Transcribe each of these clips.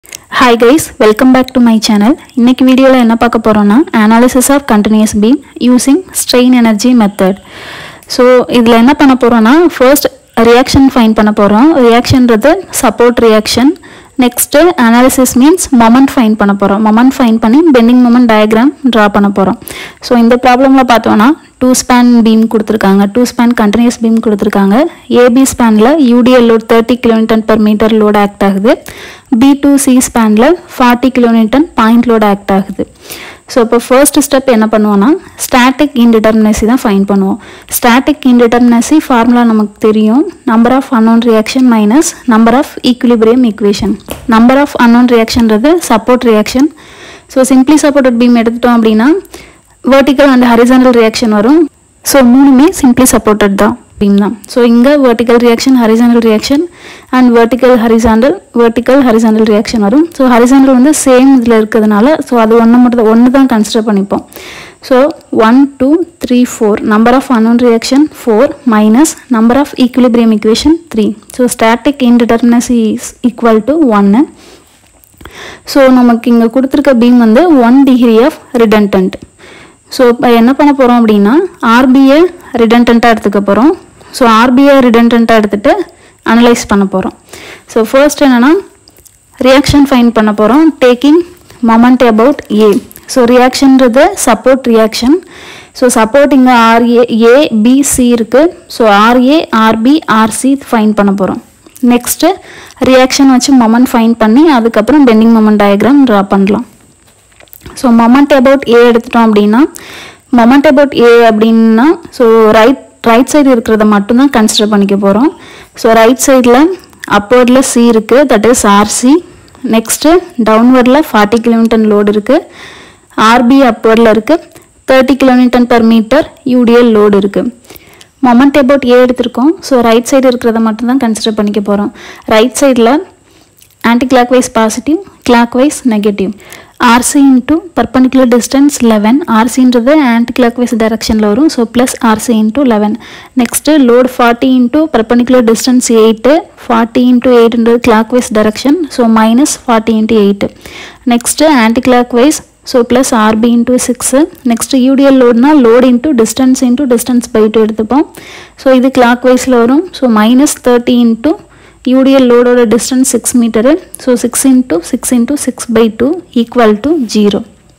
hi guys welcome back to my channel இன்னைக்கு வீடியோவில் என்ன பார்க்க போகிறோம்னா analysis of continuous beam using strain energy method so இதில் என்ன பண்ண போகிறோம்னா ஃபர்ஸ்ட் ரியாக்ஷன் ஃபைன் பண்ண போகிறோம் ரியாக்ஷன்றது support reaction next analysis means moment find பண்ண போகிறோம் மொமெண்ட் ஃபைன் பண்ணி பெண்டிங் மொமெண்ட் டயக்ராம் ட்ரா பண்ண போகிறோம் ஸோ இந்த ப்ராப்ளமில் பார்த்தோன்னா டூ ஸ்பேன் பீம் கொடுத்துருக்காங்க டூ ஸ்பேன் கண்டினியூஸ் பீம் கொடுத்துருக்காங்க ஏபி ஸ்பேனில் UDL load thirty kilometre per metre load act ஆகுது பி டூ சி ஸ்பேனில் forty kilometre point load act ஆகுது ஸோ இப்போ ஃபர்ஸ்ட் ஸ்டெப் என்ன பண்ணுவோம்னா ஸ்டாட்டிக் இன்டிடெர்மினசி தான் ஃபைன் பண்ணுவோம் ஸ்டாட்டிக் இன்டிடெர்மினசி ஃபார்முலா நமக்கு தெரியும் number of unknown reaction minus number of equilibrium equation number of unknown ரியாக்ஷன்றது support reaction so simply supported beam எடுத்துட்டோம் அப்படின்னா வெர்டிக்கல் அண்ட் ஹரிசாண்டல் ரியாக்ஷன் வரும் ஸோ மூணுமே சிம்பிளி சப்போர்ட்டட் தான் பீம் தான் ஸோ இங்கே vertical reaction horizontal reaction and vertical horizontal vertical horizontal reaction வரும் so horizontal வந்து சேம் இதில் இருக்கிறதுனால ஸோ அது ஒன்று மட்டும் ஒன்று தான் கன்சிடர் பண்ணிப்போம் so one two three four number of unknown reaction four minus number of equilibrium equation three so static indeterminacy is equal to ஒன்று ஸோ நமக்கு இங்கே கொடுத்துருக்க பீம் வந்து one degree of redundant so இப்போ என்ன பண்ண போகிறோம் அப்படின்னா ஆர்பிஐ ரிடன்டண்ட்டாக எடுத்துக்க போகிறோம் ஸோ ஆர்பிஐ ரிடன்டண்ட்டாக எடுத்துகிட்டு அனலைஸ் பண்ண போகிறோம் ஸோ ஃபர்ஸ்ட் என்னென்னா ரியாக்ஷன் ஃபைன் பண்ண போகிறோம் taking moment about A so ரியாக்ஷன்றது சப்போர்ட் ரியாக்ஷன் ஸோ சப்போர்ட் இங்கே ஆர்ஏ ஏ பி சி இருக்குது so RA RB RC find பண்ண போகிறோம் நெக்ஸ்ட்டு ரியாக்ஷன் வச்சு மொமெண்ட் ஃபைன் பண்ணி அதுக்கப்புறம் பெண்டிங் மொமெண்ட் டயக்ராம் ட்ரா பண்ணலாம் ஸோ மொமெண்ட் அபவுட் ஏ எடுத்துட்டோம் அப்படின்னா மொமெண்ட் அபவுட் ஏ அப்படின்னா ஸோ ரைட் ரைட் சைடு இருக்கிறத மட்டும்தான் கன்சிடர் பண்ணிக்க போகிறோம் ஸோ ரைட் சைடில் அப்போர்டில் சி இருக்குது தட் இஸ் ஆர்சி நெக்ஸ்ட்டு டவுன்வர்டில் ஃபார்ட்டி கிலோமீட்டர் லோடு இருக்குது ஆர்பி அப்போர்டில் இருக்குது thirty kilometre per metre UDL load இருக்குது மொமெண்ட் அபவுட் ஏ எடுத்திருக்கோம் ஸோ ரைட் சைடு இருக்கிறத மட்டும்தான் கன்சிடர் பண்ணிக்க போகிறோம் ரைட் சைடில் clock wise positive clock wise negative RC into perpendicular distance eleven ஆர்சின்றது ஆன்டி கிளாக் வைஸ் டைரக்ஷனில் வரும் so plus RC into eleven next load forty into perpendicular distance eight forty into எயிட்ன்றது clockwise direction so minus forty into eight next anticlockwise so plus RB into six next UDL லோட்னா load into distance into distance by two எடுத்துப்போம் so இது கிளாக் வைஸில் வரும் so minus thirty into UDL லோடோட distance six metre so six into six into six by two equal to zero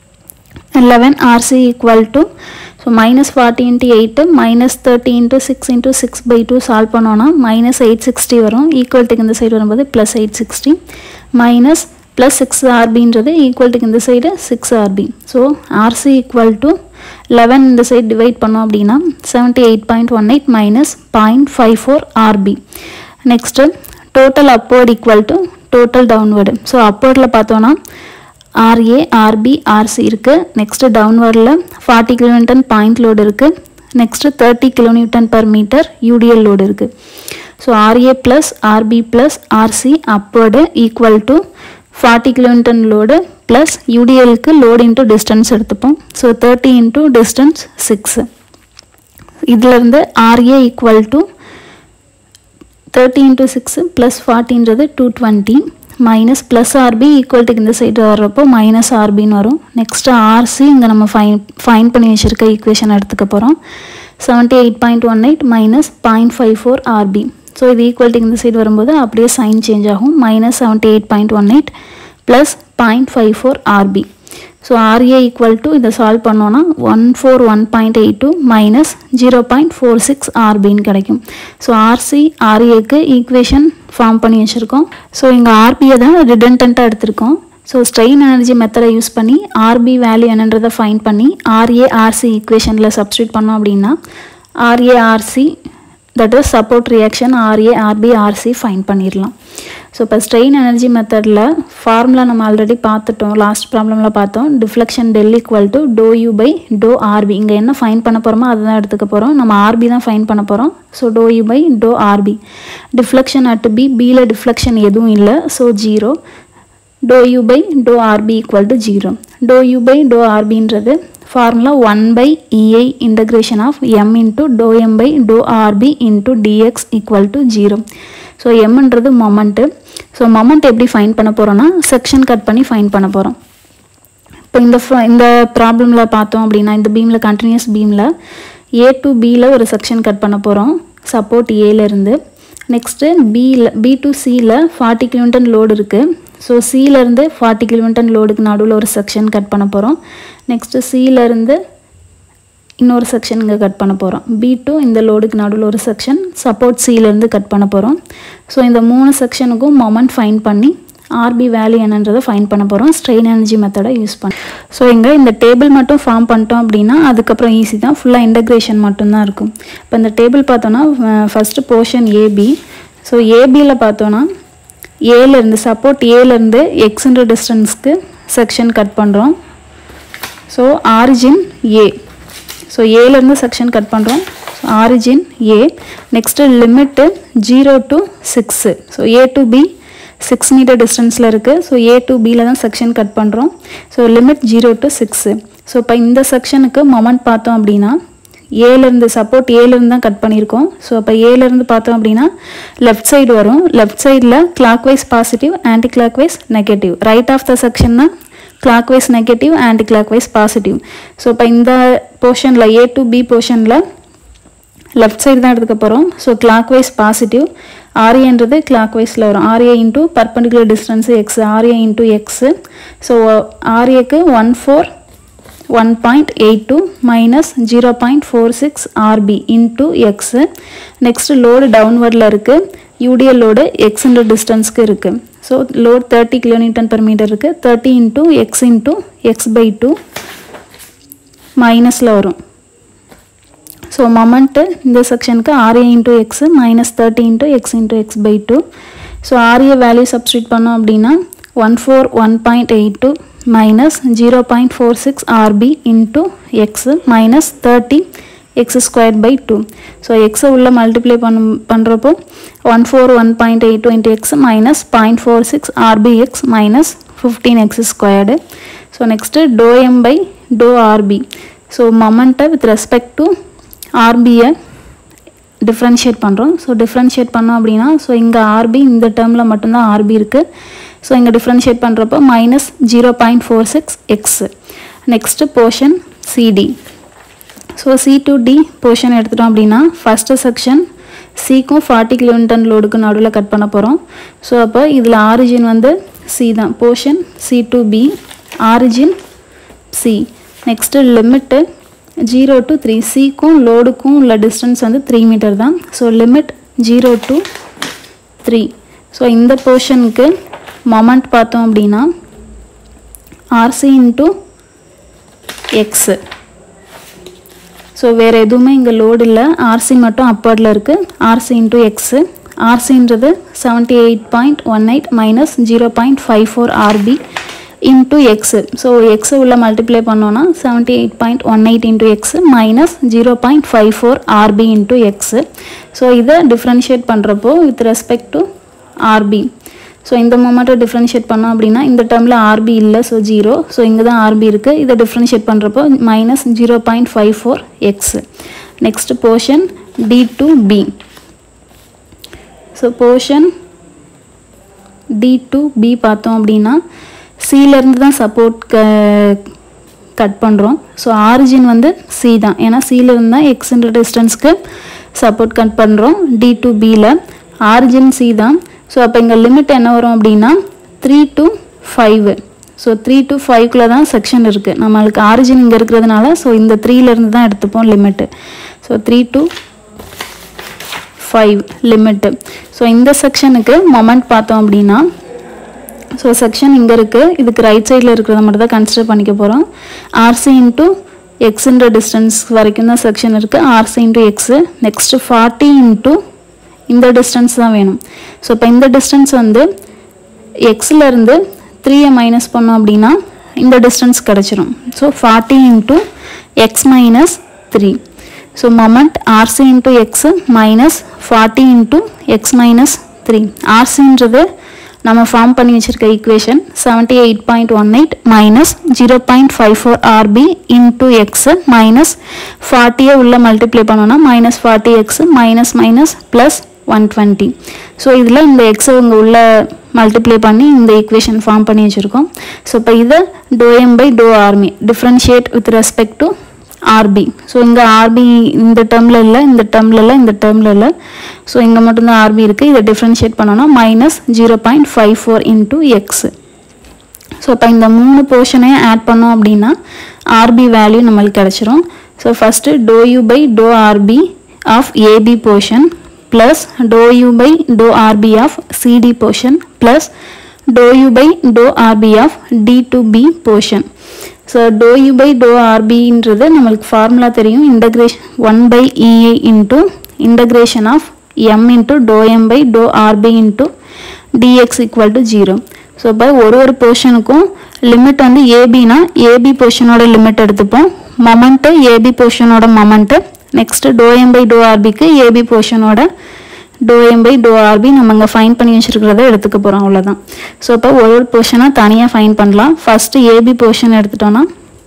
eleven RC equal to so minus forty into eight minus thirty into six into six by two solve பண்ணோன்னா minus eight sixty வரும் ஈக்குவல்ட்டுக்கு இந்த side வரும்போது plus eight sixty minus plus six ஆர்பின்றது ஈக்குவல்ட்டுக்கு இந்த side six RB so RC equal to eleven இந்த side divide பண்ணோம் அப்படின்னா seventy eight point one eight minus point five four RB next total upward equal to total downward so அப்வர்டில் பார்த்தோன்னா RA RB RC இருக்குது next டவுன்வர்டில் forty kilometre point load இருக்குது next thirty kilometre per metre UDL load இருக்குது so RA plus RB plus RC upward equal to forty kilometre load plus யூடிஎலுக்கு load into distance எடுத்துப்போம் so thirty into distance six இதிலேருந்து RA equal to thirty into six plus ஃபார்ட்டின்றது two twenty minus plus RB ஈக்குவல்ட்டுக்கு இந்த side வர்றப்போ minus ஆர்பின்னு வரும் next RC இங்கே நம்ம fine fine பண்ணி வச்சுருக்க ஈக்குவேஷன் எடுத்துக்க போகிறோம் seventy eight point one eight minus point five four RB so இது ஈக்குவல்ட்டுக்கு இந்த சைடு வரும்போது அப்படியே சைன் சேஞ்ச் ஆகும் minus seventy eight point one eight plus point five four RB so RA equal to இதை சால்வ் பண்ணோன்னா one four one point eight two minus zero point four six ஆர்பின்னு கிடைக்கும் ஸோ ஆர்சி ஆர்ஏக்கு equation form பண்ணி வச்சுருக்கோம் so இங்கே ஆர்பியை தான் ரிடன்டண்ட்டாக எடுத்திருக்கோம் ஸோ ஸ்ட்ரெயின் எனர்ஜி மெத்தடை யூஸ் பண்ணி ஆர்பி வேல்யூ என்னன்றதை ஃபைன் பண்ணி ஆர்ஏ ஆர்சி ஈக்குவேஷனில் சப்ஸ்டியூட் பண்ணோம் அப்படின்னா RA RC that is support reaction RA RB RC find பண்ணிடலாம் ஸோ இப்போ ஸ்ட்ரெயின் எனர்ஜி மெத்தடில் ஃபார்முலா நம்ம ஆல்ரெடி பார்த்துட்டோம் லாஸ்ட் ப்ராப்ளமில் பார்த்தோம் deflection del equal to do U by to RB இங்கே என்ன ஃபைன் பண்ண போகிறோமோ அதுதான் எடுத்துக்க போகிறோம் நம்ம ஆர்பி தான் ஃபைன் பண்ண போகிறோம் so to U by to RB deflection at B பியில் டிஃப்ளெக்ஷன் எதுவும் இல்லை so zero do U by to RB equal to zero do U by to ஆர்பின்றது formula one by EI integration of M into to M by to RB into dx equal to zero so எம்ன்றது moment so moment எப்படி find பண்ண போகிறோன்னா section cut பண்ணி fine பண்ண போகிறோம் இப்போ இந்த ஃப- இந்த ப்ராப்ளமில் பார்த்தோம் அப்படின்னா இந்த பீமில் கண்டினியூஸ் பீமில் ஏ டு பியில் ஒரு செக்ஷன் கட் பண்ண போகிறோம் சப்போர்ட் ஏலேருந்து நெக்ஸ்ட்டு பியில் பி டு சியில் ஃபார்ட்டி கிலோமீட்டர் லோடு இருக்குது ஸோ சியிலேருந்து ஃபார்ட்டி கிலோமீட்டர் லோடுக்கு நடுவில் ஒரு செக்ஷன் கட் பண்ண போகிறோம் நெக்ஸ்ட்டு சியிலேருந்து இன்னொரு செக்ஷன் இங்கே கட் பண்ண போகிறோம் பி டூ இந்த லோடுக்கு நடுவில் ஒரு செக்ஷன் சப்போர்ட் சியிலேருந்து கட் பண்ண போகிறோம் ஸோ இந்த மூணு செக்ஷனுக்கும் மொமெண்ட் ஃபைன் பண்ணி ஆர்பி வேல்யூ என்னன்றதை ஃபைன் பண்ண போகிறோம் ஸ்ட்ரெயின் எனர்ஜி மெத்தடை யூஸ் பண்ணி ஸோ இங்கே இந்த டேபிள் மட்டும் ஃபார்ம் பண்ணிட்டோம் அப்படின்னா அதுக்கப்புறம் ஈஸி தான் ஃபுல்லாக இன்டகிரேஷன் மட்டும்தான் இருக்கும் இப்போ இந்த டேபிள் பார்த்தோன்னா ஃபஸ்ட்டு போர்ஷன் ஏபி ஸோ ஏபியில் பார்த்தோன்னா ஏலேருந்து சப்போர்ட் ஏலேருந்து எக்ஸ்ன்ற டிஸ்டன்ஸ்க்கு செக்ஷன் கட் பண்ணுறோம் ஸோ ஆரிஜின் ஏ ஸோ ஏலேருந்து செக்ஷன் கட் பண்ணுறோம் origin A next limit zero to six so A to B six metre டிஸ்டன்ஸில் இருக்குது ஸோ ஏ டு பியில் தான் செக்ஷன் கட் பண்ணுறோம் so limit zero to six so இப்போ இந்த செக்ஷனுக்கு மொமெண்ட் பார்த்தோம் அப்படின்னா ஏலேருந்து சப்போர்ட் ஏலேருந்து தான் கட் பண்ணியிருக்கோம் ஸோ அப்போ ஏலேருந்து பார்த்தோம் அப்படின்னா லெஃப்ட் சைடு வரும் லெஃப்ட் சைடில் clock wise positive clock wise negative right of the செக்ஷன்னா clock wise negative clock wise positive so இப்போ இந்த போர்ஷனில் ஏ டு பி போர்ஷனில் லெஃப்ட் சைடு தான் எடுத்துக்க போகிறோம் ஸோ கிளாக் வைஸ் பாசிட்டிவ் ஆர்ஏன்றது கிளாக் வைஸில் வரும் RA into perpendicular distance x RA into x so ஆர்ஏக்கு one four one point eight two minus zero point four six RB into x next load டவுன்வர்டில் இருக்குது யூடிஎல் லோடு எக்ஸ்ன்ற டிஸ்டன்ஸ்க்கு இருக்குது so load thirty kilometre per metre இருக்குது thirty into x into x by two மைனஸில் வரும் so moment இந்த செக்ஷனுக்கு RA into x minus thirty into x into x by two so RA value substitute பண்ணோம் அப்படின்னா one four one point eight two minus zero point four six RB into x minus thirty x square by two so எக்ஸை உள்ள multiply பண்ணும் பண்ணுறப்போ one four one point eight two into x minus point four six RB x minus fifteen x squared so next to M by to RB so மொமெண்ட்டை with respect to ஆர்பியை differentiate பண்ணுறோம் so differentiate பண்ணோம் அப்படின்னா so இங்கே RB இந்த டேர்மில் மட்டும்தான் RB இருக்குது ஸோ இங்கே டிஃப்ரென்ஷியேட் பண்ணுறப்போ minus zero point four six x next portion CD so C to D portion எடுத்துட்டோம் அப்படின்னா ஃபஸ்ட்டு செக்ஷன் சிக்கும் ஃபார்ட்டி கிலோமீட்டர் லோடுக்கு நடுவில் கட் பண்ண போகிறோம் ஸோ அப்போ இதில் ஆரிஜின் வந்து சி தான் portion C to B origin C next limit zero to three சிக்கும் லோடுக்கும் உள்ள டிஸ்டன்ஸ் வந்து த்ரீ மீட்டர் தான் so limit zero to three so இந்த போர்ஷனுக்கு மொமெண்ட் பார்த்தோம் அப்படின்னா ஆர்சி இன்ட்டு எக்ஸு ஸோ வேறு எதுவுமே இங்கே லோடு இல்லை ஆர்சி மட்டும் அப்பர்டில் இருக்குது ஆர்சி இன்ட்டு எக்ஸு ஆர்சின்றது seventy eight point one eight minus zero point five four RB into x so எக்ஸை உள்ள மல்டிப்ளை பண்ணோன்னா seventy eight point one eight into x minus zero point five four RB into x so இதை differentiate பண்ணுறப்போ with respect to RB so இந்த மொமெண்ட்டை differentiate பண்ணோம் அப்படின்னா இந்த டேர்மில் ஆர்பி இல்லை ஸோ ஜீரோ ஸோ இங்கே தான் ஆர்பி இருக்குது இதை டிஃப்ரென்ஷியேட் பண்ணுறப்போ minus zero point five four x next portion D to B so portion D to B பார்த்தோம் அப்படின்னா சியிலேருந்து தான் சப்போர்ட் க கட் பண்ணுறோம் ஸோ ஆரிஜின் வந்து சி தான் ஏன்னா சியிலேருந்து தான் எக்ஸ்ன்ற டிஸ்டன்ஸ்க்கு சப்போர்ட் கட் பண்ணுறோம் டி டு பியில் ஆரிஜின் சி தான் ஸோ அப்போ இங்கே லிமிட் என்ன வரும் அப்படின்னா three to five so three to ஃபைவ்க்குள்ளே தான் செக்ஷன் இருக்குது நம்மளுக்கு ஆரிஜின் இங்கே இருக்கிறதுனால ஸோ இந்த த்ரீலேருந்து தான் எடுத்துப்போம் limit so three to five limit so இந்த செக்ஷனுக்கு மொமெண்ட் பார்த்தோம் அப்படின்னா ஸோ செக்ஷன் இங்கே இருக்குது இதுக்கு ரைட் சைடில் இருக்கிறத மட்டும் தான் கன்சிடர் பண்ணிக்க போகிறோம் ஆர்சி இன்ட்டு எக்ஸுன்ற டிஸ்டன்ஸ் வரைக்கும் தான் செக்ஷன் இருக்குது RC into x next forty into இந்த டிஸ்டன்ஸ் தான் வேணும் ஸோ இப்போ இந்த டிஸ்டன்ஸ் வந்து எக்ஸில் இருந்து த்ரீயை மைனஸ் பண்ணோம் அப்படின்னா இந்த டிஸ்டன்ஸ் கிடச்சிரும் so forty into x minus three so moment RC into x minus forty into x minus three ஆர்சின்றது நம்ம ஃபார்ம் பண்ணி வச்சிருக்க equation seventy eight point one eight minus zero point five four RB into x minus ஃபார்ட்டியை உள்ள multiply பண்ணோன்னா minus forty x minus minus plus one twenty so இதில் இந்த எக்ஸை இங்கே உள்ள மல்டிப்ளை பண்ணி இந்த ஈக்குவேஷன் ஃபார்ம் பண்ணி வச்சுருக்கோம் ஸோ இப்போ இதை doh M by doh army differentiate with respect to RB so இங்கே ஆர்பி இந்த டேர்மில் இல்லை இந்த டேர்மில் இல்லை இந்த டேர்மில் இல்லை ஸோ இங்கே மட்டும்தான் ஆர்பி இருக்குது இதை டிஃப்ரென்ஷியேட் பண்ணோன்னா minus zero point five four into x so இப்போ இந்த மூணு போர்ஷனையும் ஆட் பண்ணோம் அப்படின்னா ஆர்பி வேல்யூ நம்மளுக்கு கிடச்சிரும் so first doh U by to RB of AB portion plus doh U by to RB of CD portion plus doh U by to RB of D to B portion so to U by to ஆர்பின்றது நம்மளுக்கு formula தெரியும் integration one by EA into integration of M into to M by to RB into dx equal to zero so இப்போ ஒரு ஒரு போர்ஷனுக்கும் limit வந்து ஏபினா AB போர்ஷனோட limit எடுத்துப்போம் மொமெண்ட்டு ஏபி போர்ஷனோட moment next to M by doh ஆர்பிக்கு AB போர்ஷனோட doh M by to RB நம்ம இங்கே ஃபைன் பண்ணி வச்சுருக்கிறத எடுத்துக்க போகிறோம் அவ்வளோதான் ஸோ இப்போ ஒரு ஒரு போர்ஷனாக தனியாக ஃபைன் பண்ணலாம் ஃபஸ்ட்டு ஏபி போர்ஷன் எடுத்துட்டோன்னா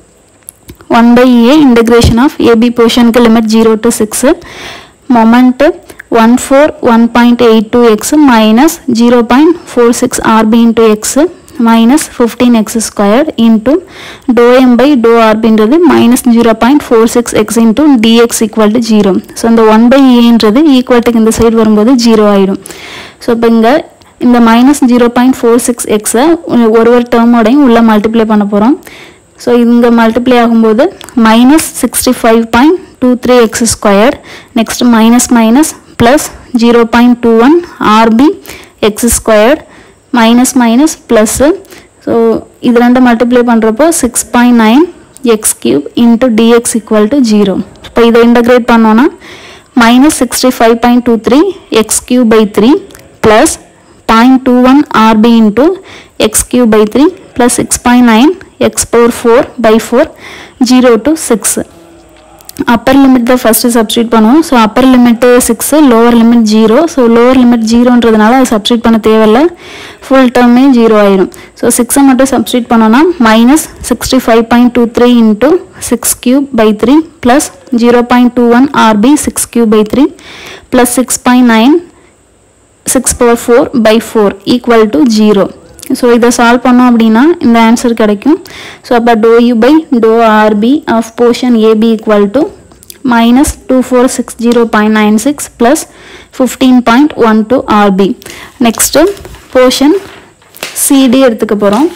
one by A integration of AB போர்ஷனுக்கு limit zero to six moment one four one point eight two x minus zero point four six RB into x minus fifteen x square into to M by to ஆர்பின்றது minus zero point four six x into dx equal to zero so இந்த one by ஏன்றது ஈக்குவல்ட்டுக்கு இந்த side வரும்போது zero ஆயிடும் so இப்போ இங்கே இந்த minus zero point four six எக்ஸை ஒரு ஒரு டேர்மோடையும் உள்ளே மல்டிப்ளை பண்ண போகிறோம் ஸோ இங்கே மல்டிப்ளை ஆகும்போது minus sixty five point two three x square next minus minus plus zero point two one RB x square minus minus plus so இது ரெண்டு மல்டிப்ளை பண்ணுறப்போ six point nine x cube into dx equal to zero இப்போ இதை integrate பண்ணோன்னா minus sixty five point two three x cube by three plus point two one RB into x cube by three plus six point nine X power four by four zero to six upper limit தான் first substitute பண்ணுவோம் so upper limit six lower limit zero so lower limit ஜீரோன்றதுனால அதை substitute பண்ண தேவையில்ல full டேர்மே zero ஆயிரும் so சிக்ஸை மட்டும் சப்ஸ்டியூட் பண்ணோன்னா minus sixty five point two three into six cube by three plus zero point two one RB six cube by three plus six point nine six power four by four equal to zero so இதை solve பண்ணோம் அப்படின்னா இந்த answer கிடைக்கும் so அப்போ doh U by to RB of portion AB equal to minus two four six zero point nine six plus fifteen point one two RB next portion CD எடுத்துக்க போகிறோம்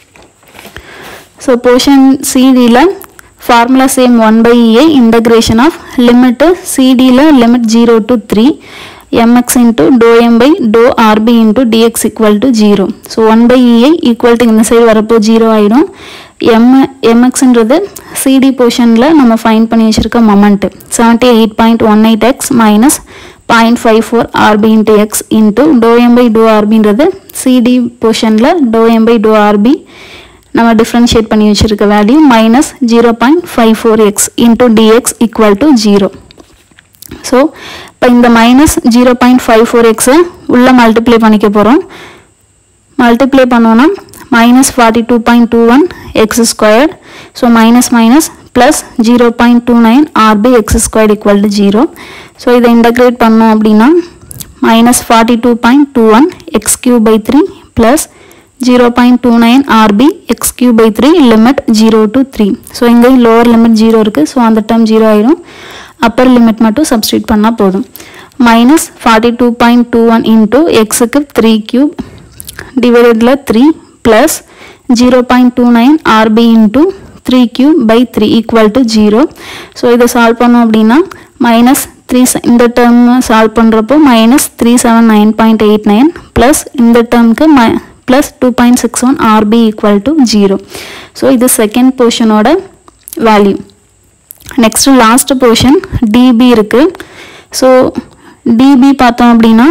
so portion சிடியில் formula same one by A integration of limit சிடியில் limit zero to three mx into dou m by dou rb into dx equal to 0 so 1 by ei equal to இந்த side வரப்போ 0 ஆயிடும் m mxன்றது cd போர்ஷனில் நம்ம fine பண்ணி வச்சிருக்க moment seventy eight point one eight x minus point five four RB into x into to M by to ஆர்பின்றது CD போர்ஷனில் doh M by to RB நம்ம டிஃப்ரென்ஷியேட் பண்ணி வச்சிருக்க value minus zero point five four x into dx equal to zero so இப்போ இந்த minus zero point five four எக்ஸை உள்ளே multiply பண்ணிக்க போகிறோம் மல்டிப்ளை பண்ணோன்னா minus forty two point two one x squared so minus minus plus zero point two nine RB x squared equal to zero so இதை integrate பண்ணோம் அப்படின்னா minus forty two point two one x cube by three plus zero point two nine RB x cube by three limit zero to three so இங்கே lower limit zero இருக்குது so அந்த term zero ஆயிடும் upper limit மட்டும் substitute பண்ணால் போதும் minus forty two point two one into எக்ஸுக்கு three cube டிவைடடில் three plus zero point two nine RB into three cube by three equal to zero so இதை solve பண்ணோம் அப்படின்னா minus three இந்த term solve பண்ணுறப்போ minus three seven nine point eight nine plus இந்த டேர்முக்கு மை plus two point six one RB equal to zero so இது second போர்ஷனோட value next last portion DB இருக்குது ஸோ டிபி பார்த்தோம் அப்படின்னா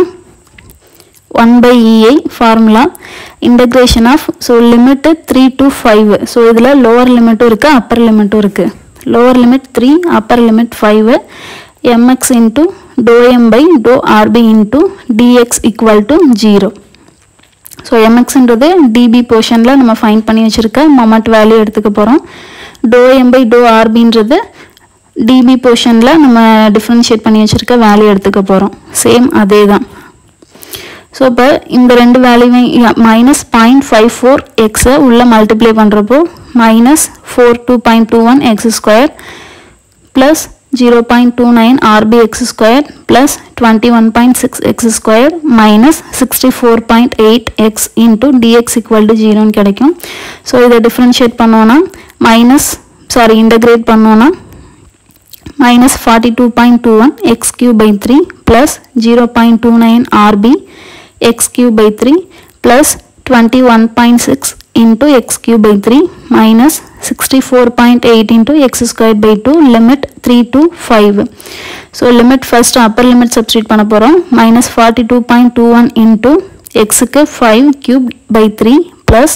one by EI formula integration of so limit three to five so இதில் lower லிமிட்டும் இருக்குது upper லிமிட்டும் இருக்குது lower limit three upper limit five MX into to M by to RB into dx equal to zero so எம்எக்ஸ்ன்றது DB போர்ஷனில் நம்ம fine பண்ணி வச்சுருக்க மொமெண்ட் வேல்யூ எடுத்துக்க போகிறோம் டோ எம் பை டோ ஆர்பின்றது டிபி போர்ஷனில் நம்ம டிஃப்ரென்ஷியேட் பண்ணி வச்சுருக்க வேல்யூ எடுத்துக்க போகிறோம் சேம் அதே தான் ஸோ இப்போ இந்த ரெண்டு வேல்யூவையும் மைனஸ் பாயிண்ட் ஃபைவ் ஃபோர் எக்ஸை உள்ளே மல்டிப்ளை பண்ணுறப்போ minus four two point two one x square plus zero point two nine RB x square plus twenty one point six x square minus sixty four point eight x into dx equal to ஜீரோன்னு கிடைக்கும் so இதை differentiate பண்ணோன்னா minus sorry integrate பண்ணோன்னா minus 42.21 x cube by 3 plus 0.29 rb x cube by 3 plus 21.6 into x cube by 3 minus 64.8 into x squared by 2 limit 3 to 5 so limit first upper limit substitute பண்ண போறோம் minus 42.21 into x க்கு 5 cube by 3 plus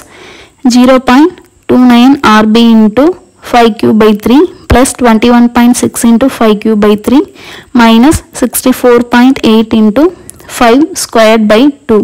0.29 rb into 5 cube by 3 plus 21.6 into 5 cube by 3 minus 64.8 into 5 squared by 2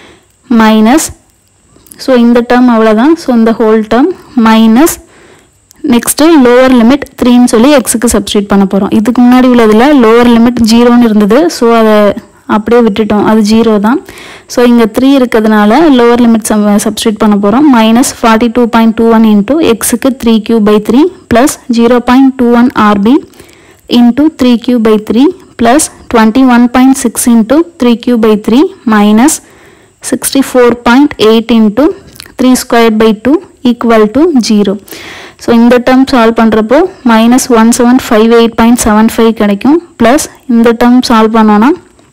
minus so இந்த term அவ்வளோதான் so இந்த whole term minus next lower limit த்ரீன்னு சொல்லி எக்ஸுக்கு substitute பண்ண போகிறோம் இதுக்கு முன்னாடி உள்ளதில் லோவர் லிமிட் ஜீரோன்னு இருந்தது ஸோ அதை அப்படியே விட்டுட்டோம் அது ஜீரோ தான் ஸோ இங்கே த்ரீ இருக்கிறதுனால லோவர் லிமிட் சப்ஸ்டியூட் பண்ண போகிறோம் minus forty two point two one into எக்ஸுக்கு three cube by three plus zero point two one RB into three cube by three plus twenty one point six into three cube by three minus sixty four point eight into three square by two equal to zero so இந்த term solve பண்ணுறப்போ minus one seven five eight point seven five கிடைக்கும் plus இந்த term solve பண்ணோன்னா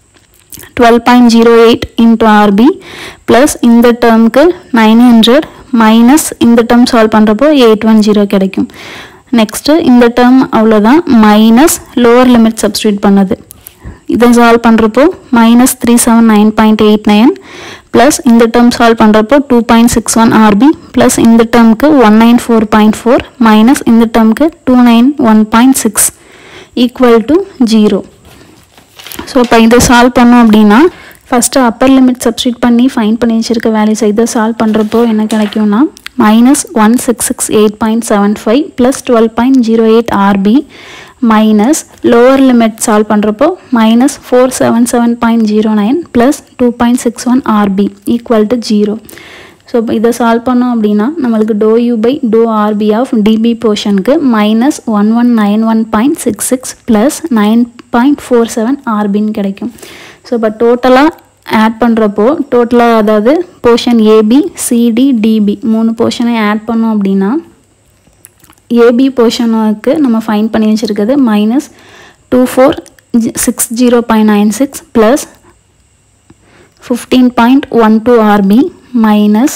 twelve point zero eight into RB plus இந்த டேர்முக்கு nine hundred minus இந்த term solve பண்ணுறப்போ eight one zero கிடைக்கும் நெக்ஸ்ட்டு இந்த டேர்ம் அவ்வளோதான் மைனஸ் லோவர் லிமிட் சப்ஸ்டியூட் பண்ணது இதை சால்வ் பண்ணுறப்போ minus three seven nine point eight nine plus இந்த டேர்ம் சால்வ் பண்ணுறப்போ two point six one RB plus இந்த டேர்முக்கு one nine four point four minus இந்த டேர்முக்கு two nine one point six equal to zero so இப்போ இதை solve பண்ணோம் அப்படின்னா ஃபஸ்ட்டு அப்பர் லிமிட் சப்ஸ்டியூட் பண்ணி ஃபைன் பண்ணி வச்சிருக்க வேல்யூஸ் இதை சால்வ் பண்ணுறப்போ என்ன கிடைக்கும்னா minus one six six eight point seven five plus twelve point zero eight RB minus lower limit solve பண்ணுறப்போ minus four seven seven point zero nine plus two point six one RB equal to zero so இப்போ இதை solve பண்ணோம் அப்படின்னா நம்மளுக்கு doh U by to RB of DB போர்ஷனுக்கு minus one one nine one point six six plus nine point four seven ஆர்பின்னு கிடைக்கும் so இப்போ டோட்டலாக ஆட் பண்ணுறப்போ டோட்டலாக அதாவது போர்ஷன் ஏபி சிடி டிபி மூணு போர்ஷனை ஆட் பண்ணோம் அப்படின்னா ஏபி போர்ஷனுக்கு நம்ம ஃபைன் பண்ணி வச்சுருக்கிறது minus two four six zero point nine six plus fifteen point one two RB minus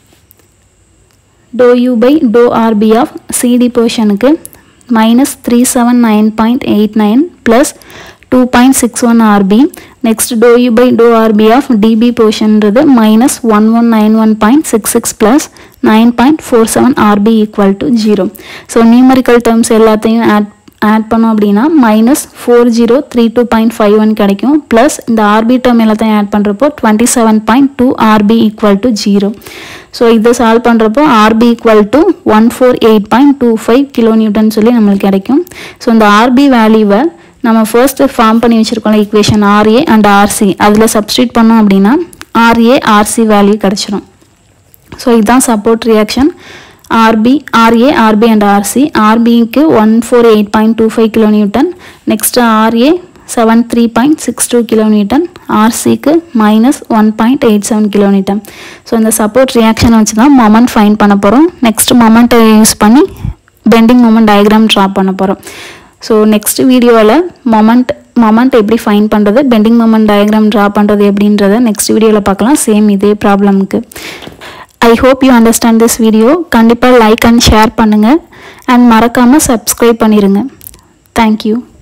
doh U by to RB of CD போர்ஷனுக்கு minus three seven nine point eight nine plus two point six one RB next doh U by to RB of DB போர்ஷன்றது minus one one nine one point six six plus nine point four seven RB equal to zero so numerical terms எல்லாத்தையும் add add பண்ணோம் அப்படின்னா minus four zero three two point five one கிடைக்கும் plus இந்த RB term எல்லாத்தையும் add பண்ணுறப்போ twenty seven point two RB equal to zero so இதை solve பண்ணுறப்போ RB equal to one four eight point two five kilo newton சொல்லி நம்மளுக்கு கிடைக்கும் so இந்த ஆர்பி வேல்யூவை நம்ம ஃபர்ஸ்ட்டு ஃபார்ம் பண்ணி வச்சுருக்கோம்ல ஈக்குவேஷன் ஆர்ஏ அண்ட் ஆர்சி அதில் சப்ஸ்டியூட் பண்ணோம் அப்படின்னா ஆர்ஏ ஆர்சி வேல்யூ கிடச்சிரும் ஸோ இதுதான் support reaction RB RA RB and RC ஆர்பிக்கு one four eight point two five kilo newton next RA seven three point six two kilo newton ஆர்சிக்கு minus one point eight seven kilo newton so இந்த support ரியாக்ஷனை வச்சு தான் moment find பண்ண போகிறோம் next மொமெண்ட்டை use பண்ணி பெண்டிங் மொமெண்ட் டயக்ராம் ட்ரா பண்ண போகிறோம் ஸோ நெக்ஸ்ட் வீடியோவில் மொமெண்ட் மொமெண்ட் எப்படி ஃபைன் பண்ணுறது பெண்டிங் மொமெண்ட் டயக்ராம் ட்ரா பண்ணுறது எப்படின்றத நெக்ஸ்ட் வீடியோவில் பார்க்கலாம் சேம் இதே ப்ராப்ளமுக்கு I hope you understand this video கண்டிப்பாக லைக் அண்ட் ஷேர் பண்ணுங்கள் அண்ட் மறக்காமல் சப்ஸ்கிரைப் பண்ணிடுங்க தேங்க்யூ